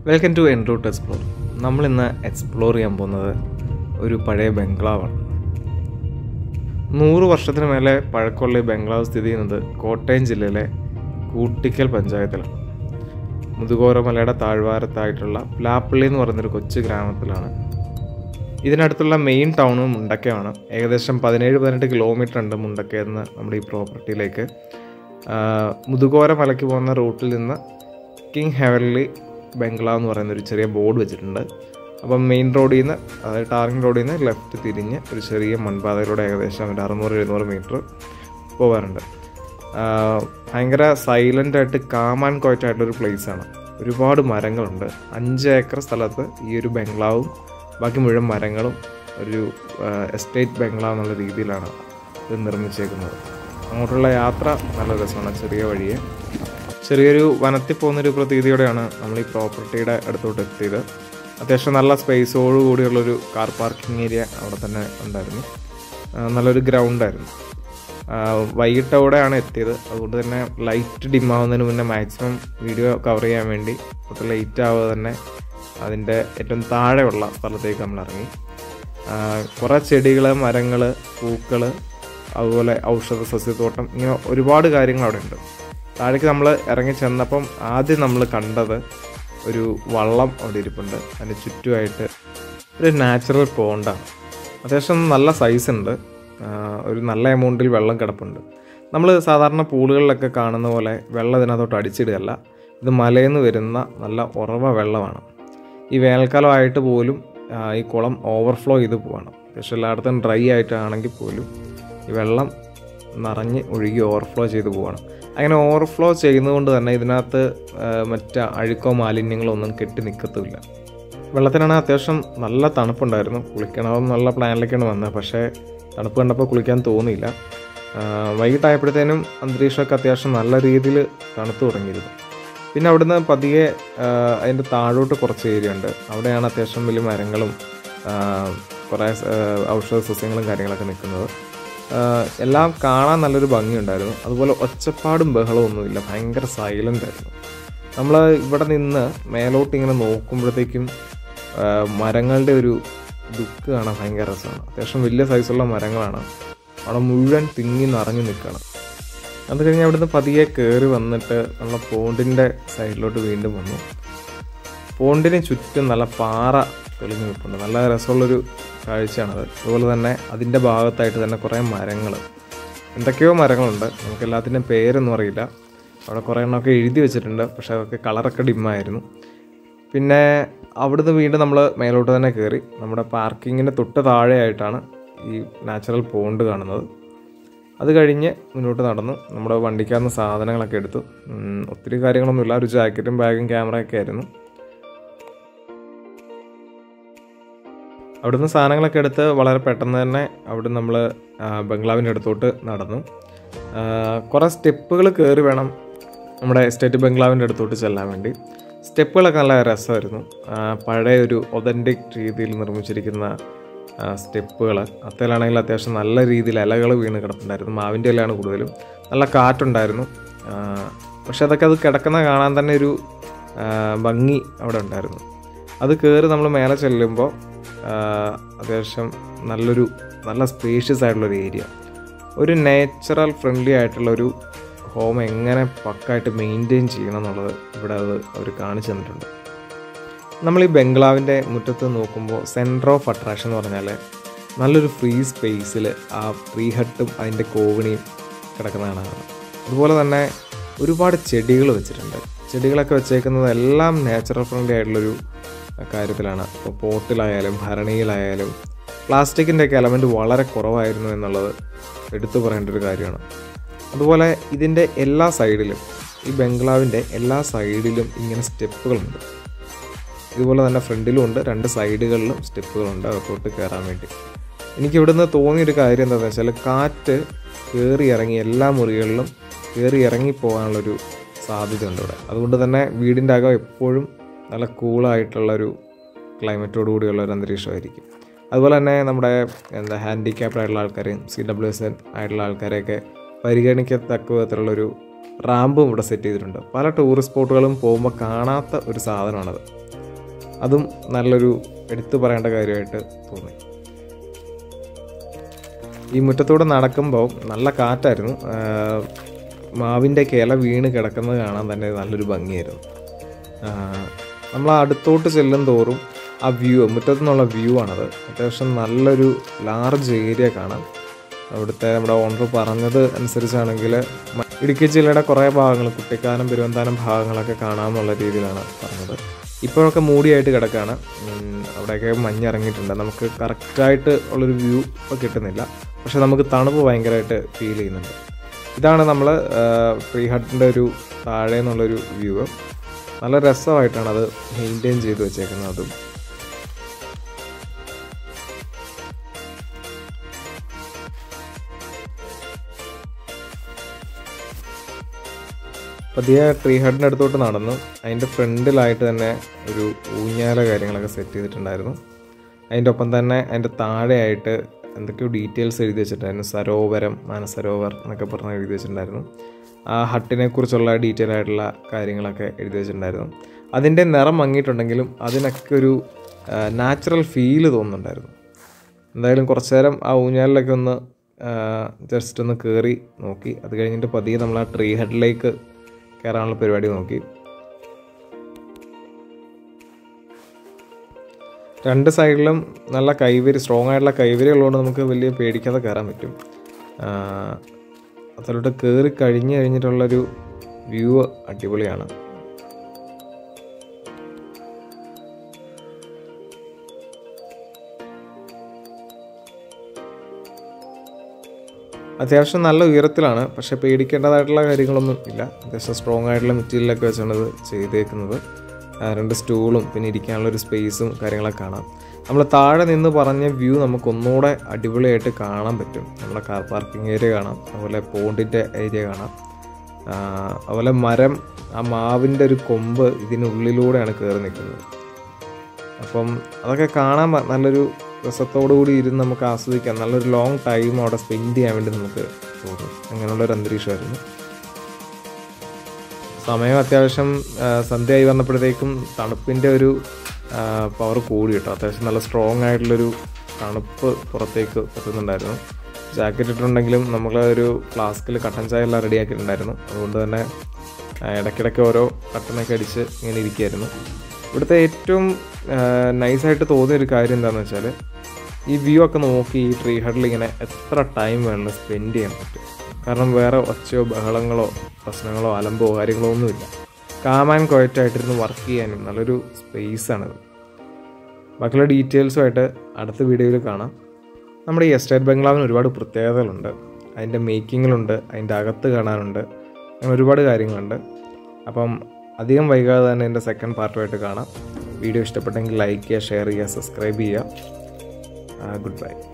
welcome to en route explore നമ്മളിന്ന് explore ചെയ്യാൻ പോകുന്നത് ഒരു പഴയ ബംഗ്ലാവാണ് നൂറ് വർഷത്തിന് മേലെ പഴക്കമുള്ള ഈ ബംഗ്ലാവ് സ്ഥിതി ചെയ്യുന്നത് കോട്ടയം ജില്ലയിലെ കൂട്ടിക്കൽ പഞ്ചായത്തിലാണ് മുതുകോരമലയുടെ താഴ്വാരത്തായിട്ടുള്ള പ്ലാപ്പള്ളി എന്ന് പറയുന്നൊരു കൊച്ചു ഗ്രാമത്തിലാണ് ഇതിനടുത്തുള്ള മെയിൻ ടൗൺ മുണ്ടക്കയാണ് ഏകദേശം പതിനേഴ് പതിനെട്ട് കിലോമീറ്റർ ഉണ്ട് മുണ്ടക്കയിൽ നിന്ന് നമ്മുടെ ഈ പ്രോപ്പർട്ടിയിലേക്ക് മുതുകോര മലയ്ക്ക് പോകുന്ന റൂട്ടിൽ നിന്ന് കിങ് ഹെവൻലി ബംഗ്ലാവ് എന്ന് പറയുന്ന ഒരു ചെറിയ ബോർഡ് വെച്ചിട്ടുണ്ട് അപ്പം മെയിൻ റോഡിൽ നിന്ന് അതായത് ടാറിംഗ് റോഡിൽ നിന്ന് ലെഫ്റ്റ് തിരിഞ്ഞ് ഒരു ചെറിയ മൺപാതയിലൂടെ ഏകദേശം ഒരു അറുന്നൂറ് എഴുന്നൂറ് മീറ്റർ പോകാറുണ്ട് ആഹ് ഭയങ്കര സൈലൻ്റ് ആയിട്ട് കാമാൻ ക്വയറ്റ് ആയിട്ടൊരു place ആണ് ഒരുപാട് മരങ്ങളുണ്ട് അഞ്ച് ഏക്കർ സ്ഥലത്ത് ഈ ഒരു ബംഗ്ലാവും ബാക്കി മുഴുവൻ മരങ്ങളും ഒരു എസ്റ്റേറ്റ് ബംഗ്ലാവ് എന്നുള്ള രീതിയിലാണ് ഇത് നിർമ്മിച്ചേക്കുന്നത് അങ്ങോട്ടുള്ള യാത്ര നല്ല രസമാണ് ചെറിയ വഴിയെ ചെറിയൊരു വനത്തിൽ പോകുന്നൊരു പ്രതീതിയോടെയാണ് നമ്മൾ ഈ പ്രോപ്പർട്ടിയുടെ അടുത്തോട്ട് എത്തിയത് അത്യാവശ്യം നല്ല സ്പേസോട് കൂടിയുള്ളൊരു കാർ പാർക്കിംഗ് ഏരിയ അവിടെ തന്നെ ഉണ്ടായിരുന്നു ആ, നല്ലൊരു ഗ്രൗണ്ടായിരുന്നു വൈകിട്ടോടെയാണ് എത്തിയത് അതുകൊണ്ട് തന്നെ ലൈറ്റ് ഡിം ആവുന്നതിന് മുന്നേ മാക്സിമം വീഡിയോ കവർ ചെയ്യാൻ വേണ്ടി ഒട്ടും ലേറ്റ് ആവാതെ തന്നെ അതിൻ്റെ ഏറ്റവും താഴെയുള്ള സ്ഥലത്തേക്ക് നമ്മൾ ഇറങ്ങി ആ, കുറേ ചെടികൾ മരങ്ങൾ പൂക്കൾ അതുപോലെ ഔഷധ സസ്യത്തോട്ടം ഇങ്ങനെ ഒരുപാട് കാര്യങ്ങൾ അവിടെ ഉണ്ട് താഴേക്ക് നമ്മൾ ഇറങ്ങി ചെന്നപ്പം ആദ്യം നമ്മൾ കണ്ടത് ഒരു വള്ളം അവിടെ ഇരിപ്പുണ്ട് അതിന് ചുറ്റുമായിട്ട് ഒരു നാച്ചുറൽ പോണ്ടാണ് അത്യാവശ്യം നല്ല സൈസ് ഉണ്ട് ആ, ഒരു നല്ല എമൗണ്ടിൽ വെള്ളം കിടപ്പുണ്ട് നമ്മൾ സാധാരണ പൂളുകളിലൊക്കെ കാണുന്ന പോലെ വെള്ളം ഇതിനകത്തോട്ട് അടിച്ചിടുകയല്ല ഇത് മലയിൽ നിന്ന് വരുന്ന നല്ല ഉറവ വെള്ളമാണ് ഈ വേനൽക്കാലമായിട്ട് പോലും ആ, ഈ കുളം ഓവർഫ്ലോ ചെയ്ത് പോവാണ് പക്ഷെ എല്ലായിടത്തും ഡ്രൈ ആയിട്ടാണെങ്കിൽ പോലും ഈ വെള്ളം നിറഞ്ഞ് ഒഴുകി ഓവർഫ്ലോ ചെയ്ത് പോവാണ് അങ്ങനെ ഓവർഫ്ലോ ചെയ്യുന്നതുകൊണ്ട് തന്നെ ഇതിനകത്ത് ആ, മറ്റ് അഴുക്കോ മാലിന്യങ്ങളോ ഒന്നും കെട്ടി നിൽക്കത്തുമില്ല വെള്ളത്തിനാണ് അത്യാവശ്യം നല്ല തണുപ്പുണ്ടായിരുന്നു കുളിക്കണമെന്ന് നല്ല പ്ലാനിലേക്കാണ് വന്നത് പക്ഷേ തണുപ്പ് കണ്ടപ്പോൾ കുളിക്കാൻ തോന്നിയില്ല ആ, വൈകിട്ടായപ്പോഴത്തേനും അന്തരീക്ഷമൊക്കെ അത്യാവശ്യം നല്ല രീതിയിൽ തണുത്തു തുടങ്ങിയിരുന്നു പിന്നെ അവിടുന്ന് പതിയെ ആ, അതിൻ്റെ താഴോട്ട് കുറച്ച് ഏരിയ ഉണ്ട് അവിടെയാണ് അത്യാവശ്യം വലിയ മരങ്ങളും ആ, കുറേ ആ, ഔഷധ സസ്യങ്ങളും കാര്യങ്ങളൊക്കെ നിൽക്കുന്നത് ആ, എല്ലാം കാണാൻ നല്ലൊരു ഭംഗിയുണ്ടായിരുന്നു അതുപോലെ ഒച്ചപ്പാടും ബഹളവും ഒന്നുമില്ല ഭയങ്കര സൈലൻ്റ് ആയിരുന്നു നമ്മൾ ഇവിടെ നിന്ന് മേലോട്ട് ഇങ്ങനെ നോക്കുമ്പോഴത്തേക്കും ആ, മരങ്ങളുടെ ഒരു ദുഃഖ് കാണാൻ ഭയങ്കര രസമാണ് അത്യാവശ്യം വലിയ സൈസുള്ള മരങ്ങളാണ് അവിടെ മുഴുവൻ തിങ്ങി നിറഞ്ഞു നിൽക്കുകയാണ് അത് കഴിഞ്ഞ് അവിടുന്ന് പതിയെ കയറി വന്നിട്ട് നമ്മളെ പോണ്ടിൻ്റെ സൈഡിലോട്ട് വീണ്ടും വന്നു പോണ്ടിന് ചുറ്റും നല്ല പാറ തെളിഞ്ഞു നിൽപ്പുണ്ട് നല്ല രസമുള്ളൊരു കാഴ്ചയാണത് അതുപോലെ തന്നെ അതിൻ്റെ ഭാഗത്തായിട്ട് തന്നെ കുറേ മരങ്ങൾ എന്തൊക്കെയോ മരങ്ങളുണ്ട് നമുക്ക് എല്ലാത്തിൻ്റെയും പേരൊന്നും അറിയില്ല അവിടെ കുറേ എണ്ണമൊക്കെ എഴുതി വെച്ചിട്ടുണ്ട് പക്ഷേ അതൊക്കെ കളറൊക്കെ ഡിമ്മായിരുന്നു പിന്നെ അവിടുന്ന് വീണ്ടും നമ്മൾ മേലോട്ട് തന്നെ കയറി നമ്മുടെ പാർക്കിങ്ങിൻ്റെ തൊട്ട് താഴെയായിട്ടാണ് ഈ നാച്ചുറൽ പോണ്ട് കാണുന്നത് അത് കഴിഞ്ഞ് മുന്നോട്ട് നടന്നു നമ്മുടെ വണ്ടിക്കകത്ത് സാധനങ്ങളൊക്കെ എടുത്തു ഉം, ഒത്തിരി കാര്യങ്ങളൊന്നുമില്ല ഒരു ജാക്കറ്റും ബാഗും ക്യാമറയൊക്കെ ആയിരുന്നു അവിടുന്ന് സാധനങ്ങളൊക്കെ എടുത്ത് വളരെ പെട്ടെന്ന് തന്നെ അവിടെ നമ്മൾ ബംഗ്ലാവിൻ്റെ അടുത്തോട്ട് നടന്നു ആ, കുറേ സ്റ്റെപ്പുകൾ കയറി വേണം നമ്മുടെ എസ്റ്റേറ്റ് ബംഗ്ലാവിൻ്റെ അടുത്തോട്ട് ചെല്ലാൻ വേണ്ടി സ്റ്റെപ്പുകളൊക്കെ നല്ല രസമായിരുന്നു ആ, പഴയ ഒരു ഒതൻറ്റിക് രീതിയിൽ നിർമ്മിച്ചിരിക്കുന്ന സ്റ്റെപ്പുകൾ അത്തേലാണെങ്കിൽ അത്യാവശ്യം നല്ല രീതിയിൽ ഇലകൾ വീണ് കിടപ്പുണ്ടായിരുന്നു മാവിൻ്റെ ഇലയാണ് കൂടുതലും നല്ല കാറ്റുണ്ടായിരുന്നു ആ, പക്ഷെ അതൊക്കെ അത് കിടക്കുന്ന കാണാൻ തന്നെ ഒരു ആ, ഭംഗി അവിടെ ഉണ്ടായിരുന്നു അത് കയറി നമ്മൾ മേലെ ചെല്ലുമ്പോൾ അത്യാവശ്യം നല്ലൊരു നല്ല സ്പേഷ്യസ് ആയിട്ടുള്ളൊരു ഏരിയ ഒരു നേച്ചുറൽ ഫ്രണ്ട്ലി ആയിട്ടുള്ളൊരു ഹോം എങ്ങനെ പക്കായിട്ട് മെയിൻറ്റെയിൻ ചെയ്യണം എന്നുള്ളത് ഇവിടെ അത് അവർ കാണിച്ചു തന്നിട്ടുണ്ട് നമ്മൾ ഈ ബംഗ്ലാവിൻ്റെ മുറ്റത്ത് നോക്കുമ്പോൾ സെൻറ്റർ ഓഫ് അട്രാക്ഷൻ എന്ന് പറഞ്ഞാൽ നല്ലൊരു ഫ്രീ സ്പേസിൽ ആ ഫ്രീ ഹട്ടും അതിൻ്റെ കോവണിയും കിടക്കുന്നതാണ് കാണാം അതുപോലെ തന്നെ ഒരുപാട് ചെടികൾ വെച്ചിട്ടുണ്ട് ചെടികളൊക്കെ വെച്ചേക്കുന്നത് എല്ലാം നാച്ചുറൽ ഫ്രണ്ട്ലി ആയിട്ടുള്ളൊരു കാര്യത്തിലാണ് ഇപ്പോൾ പോട്ടിലായാലും ഭരണിയിലായാലും പ്ലാസ്റ്റിക്കിൻ്റെ ഒക്കെ എലമെൻറ്റ് വളരെ കുറവായിരുന്നു എന്നുള്ളത് എടുത്തു പറയേണ്ട ഒരു കാര്യമാണ് അതുപോലെ ഇതിൻ്റെ എല്ലാ സൈഡിലും ഈ ബംഗ്ലാവിൻ്റെ എല്ലാ സൈഡിലും ഇങ്ങനെ സ്റ്റെപ്പുകളുണ്ട് ഇതുപോലെ തന്നെ ഫ്രണ്ടിലും ഉണ്ട് രണ്ട് സൈഡുകളിലും സ്റ്റെപ്പുകളുണ്ട് അകത്തോട്ട് കയറാൻ വേണ്ടി എനിക്ക് ഇവിടുന്ന് തോന്നിയൊരു കാര്യം എന്താണെന്ന് വെച്ചാൽ കാറ്റ് കയറി ഇറങ്ങി എല്ലാ മുറികളിലും കയറി ഇറങ്ങി പോകാനുള്ളൊരു സാധ്യത ഉണ്ട് ഇവിടെ അതുകൊണ്ട് തന്നെ വീടിൻ്റെ അകം എപ്പോഴും നല്ല കൂളായിട്ടുള്ളൊരു ക്ലൈമറ്റോട് കൂടിയുള്ള ഒരു അന്തരീക്ഷമായിരിക്കും അതുപോലെ തന്നെ നമ്മുടെ എന്താ ഹാൻഡിക്യാപ്ഡ് ആയിട്ടുള്ള ആൾക്കാരെയും സി ഡബ്ല്യു എസ് എൻ ആയിട്ടുള്ള ആൾക്കാരെയൊക്കെ പരിഗണിക്കത്തക്ക വിധത്തിലുള്ളൊരു റാമ്പും ഇവിടെ സെറ്റ് ചെയ്തിട്ടുണ്ട് പല ടൂറിസ്റ്റ് സ്പോട്ടുകളും പോകുമ്പോൾ കാണാത്ത ഒരു സാധനമാണത് അതും നല്ലൊരു എടുത്തു പറയേണ്ട കാര്യമായിട്ട് തോന്നി ഈ മുറ്റത്തൂടെ നടക്കുമ്പോൾ നല്ല കാറ്റായിരുന്നു ആഹ് മാവിൻ്റെ കില വീണ് കിടക്കുന്നത് കാണാൻ തന്നെ നല്ലൊരു ഭംഗിയായിരുന്നു ആഹ് നമ്മൾ അടുത്തോട്ട് ചെല്ലും തോറും ആ വ്യൂ മുറ്റത്തു നിന്നുള്ള വ്യൂ ആണത് അത്യാവശ്യം നല്ലൊരു ലാർജ് ഏരിയ കാണാം അവിടുത്തെ നമ്മുടെ ഓണർ പറഞ്ഞത് അനുസരിച്ചാണെങ്കിൽ മ- ഇടുക്കി ജില്ലയുടെ കുറേ ഭാഗങ്ങൾ കുട്ടിക്കാനം പെരുവന്താനം ഭാഗങ്ങളൊക്കെ കാണാമെന്നുള്ള രീതിയിലാണ് പറഞ്ഞത് ഇപ്പോഴൊക്കെ മൂടിയായിട്ട് കിടക്കുകയാണ് ഉം, അവിടെയൊക്കെ മഞ്ഞിറങ്ങിയിട്ടുണ്ട് നമുക്ക് കറക്റ്റായിട്ട് ഉള്ളൊരു വ്യൂ ഇപ്പോൾ കിട്ടുന്നില്ല പക്ഷെ നമുക്ക് തണുപ്പ് ഭയങ്കരമായിട്ട് ഫീൽ ചെയ്യുന്നുണ്ട് ഇതാണ് നമ്മൾ ഫ്രീ ഹട്ടിൻ്റെ ഒരു താഴെ നിന്നുള്ളൊരു വ്യൂ നല്ല രസമായിട്ടാണ് അത് മെയിൻറ്റെയിൻ ചെയ്ത് വെച്ചേക്കുന്നത് അതും പതിയെ ട്രീ ഹഡിൻ്റെ അടുത്തോട്ട് നടന്നു അതിൻ്റെ ഫ്രണ്ടിലായിട്ട് തന്നെ ഒരു ഊഞ്ഞാല കാര്യങ്ങളൊക്കെ സെറ്റ് ചെയ്തിട്ടുണ്ടായിരുന്നു അതിൻ്റെ ഒപ്പം തന്നെ അതിൻ്റെ താഴെയായിട്ട് എന്തൊക്കെയോ ഡീറ്റെയിൽസ് എഴുതി വെച്ചിട്ടുണ്ടായിരുന്നു സരോവരം മാനസരോവർ എന്നൊക്കെ പറഞ്ഞ് എഴുതി വെച്ചിട്ടുണ്ടായിരുന്നു ആ ഹട്ടിനെ കുറിച്ചുള്ള ഡീറ്റെയിൽ ആയിട്ടുള്ള കാര്യങ്ങളൊക്കെ എഴുതി വെച്ചിട്ടുണ്ടായിരുന്നു അതിൻ്റെ നിറം മങ്ങിയിട്ടുണ്ടെങ്കിലും അതിനൊക്കെ ഒരു നാച്ചുറൽ ഫീല് തോന്നുന്നുണ്ടായിരുന്നു എന്തായാലും കുറച്ച് നേരം ആ ഊഞ്ഞാലിലൊക്കെ ഒന്ന് ജസ്റ്റ് ഒന്ന് കയറി നോക്കി അത് കഴിഞ്ഞിട്ട് പതിയെ നമ്മൾ ആ ട്രീ ഹെഡിലേക്ക് കയറാനുള്ള പരിപാടി നോക്കി രണ്ട് സൈഡിലും നല്ല കൈവരി സ്ട്രോങ് ആയിട്ടുള്ള കൈവരി ഉള്ളതുകൊണ്ട് നമുക്ക് വലിയ പേടിക്കാതെ കയറാൻ പറ്റും ആഹ് അതിലോട്ട് കയറി കഴിഞ്ഞ് കഴിഞ്ഞിട്ടുള്ളൊരു വ്യൂ അടിപൊളിയാണ് അത്യാവശ്യം നല്ല ഉയരത്തിലാണ് പക്ഷെ പേടിക്കേണ്ടതായിട്ടുള്ള കാര്യങ്ങളൊന്നും ഇല്ല അത്യാവശ്യം സ്ട്രോങ് ആയിട്ടുള്ള മെറ്റീരിയലൊക്കെ വെച്ചാണ് ഇത് ചെയ്തേക്കുന്നത് ആ, രണ്ട് സ്റ്റൂളും പിന്നെ ഇരിക്കാനുള്ള ഒരു സ്പേസും കാര്യങ്ങളൊക്കെ കാണാം നമ്മൾ താഴെ നിന്ന് പറഞ്ഞ വ്യൂ നമുക്ക് ഒന്നുകൂടെ അടിപൊളിയായിട്ട് കാണാൻ പറ്റും നമ്മുടെ കാർ പാർക്കിംഗ് ഏരിയ കാണാം അതുപോലെ പോണ്ടിൻ്റെ ഏരിയ കാണാം ആ, അതുപോലെ മരം ആ മാവിൻ്റെ ഒരു കൊമ്പ് ഇതിനുള്ളിലൂടെയാണ് കയറി നിൽക്കുന്നത് അപ്പം അതൊക്കെ കാണാൻ പ- നല്ലൊരു രസത്തോടു കൂടി ഇരുന്ന് നമുക്ക് ആസ്വദിക്കാം നല്ലൊരു ലോങ് ടൈം അവിടെ സ്പെൻഡ് ചെയ്യാൻ വേണ്ടി നമുക്ക് തോന്നും അങ്ങനെയുള്ള ഒരു അന്തരീക്ഷമായിരുന്നു സമയം അത്യാവശ്യം ആ, സന്ധ്യയായി വന്നപ്പോഴത്തേക്കും തണുപ്പിൻ്റെ ഒരു പവർ കൂടി കേട്ടോ അത്യാവശ്യം നല്ല സ്ട്രോങ് ആയിട്ടുള്ളൊരു തണുപ്പ് പുറത്തേക്ക് എത്തുന്നുണ്ടായിരുന്നു ജാക്കറ്റ് ഇട്ടിട്ടുണ്ടെങ്കിലും നമ്മൾ ഒരു ഫ്ലാസ്കിൽ കട്ടൻ ചായ എല്ലാം റെഡിയാക്കിയിട്ടുണ്ടായിരുന്നു അതുകൊണ്ട് തന്നെ ആ, ഇടയ്ക്കിടയ്ക്ക് ഓരോ കട്ടനൊക്കെ അടിച്ച് ഇങ്ങനെ ഇരിക്കുകയായിരുന്നു ഇവിടുത്തെ ഏറ്റവും നൈസായിട്ട് തോന്നിയ ഒരു കാര്യം എന്താണെന്ന് വെച്ചാൽ ഈ വ്യൂ ഒക്കെ നോക്കി ഈ ട്രീ ഹഡിൽ ഇങ്ങനെ എത്ര ടൈം വേണമെങ്കിലും സ്പെൻഡ് ചെയ്യാൻ പറ്റും കാരണം വേറെ ഒച്ചയോ ബഹളങ്ങളോ പ്രശ്നങ്ങളോ അലമ്പോ കാര്യങ്ങളോ ഒന്നുമില്ല കാമാൻ ക്വയറ്റായിട്ടിരുന്ന് വർക്ക് ചെയ്യാനും നല്ലൊരു സ്പേസാണിത് ബാക്കിയുള്ള ഡീറ്റെയിൽസുമായിട്ട് അടുത്ത വീഡിയോയിൽ കാണാം നമ്മുടെ ഈ എസ്റ്റേറ്റ് ബംഗ്ലാവിന് ഒരുപാട് പ്രത്യേകതകളുണ്ട് അതിൻ്റെ മേക്കിങ്ങിലുണ്ട് അതിൻ്റെ അകത്ത് കാണാനുണ്ട് അങ്ങനെ ഒരുപാട് കാര്യങ്ങളുണ്ട് അപ്പം അധികം വൈകാതെ തന്നെ എൻ്റെ സെക്കൻഡ് പാർട്ടുമായിട്ട് കാണാം വീഡിയോ ഇഷ്ടപ്പെട്ടെങ്കിൽ ലൈക്ക് ചെയ്യുക ഷെയർ ചെയ്യുക സബ്സ്ക്രൈബ് ചെയ്യുക ഗുഡ് ബൈ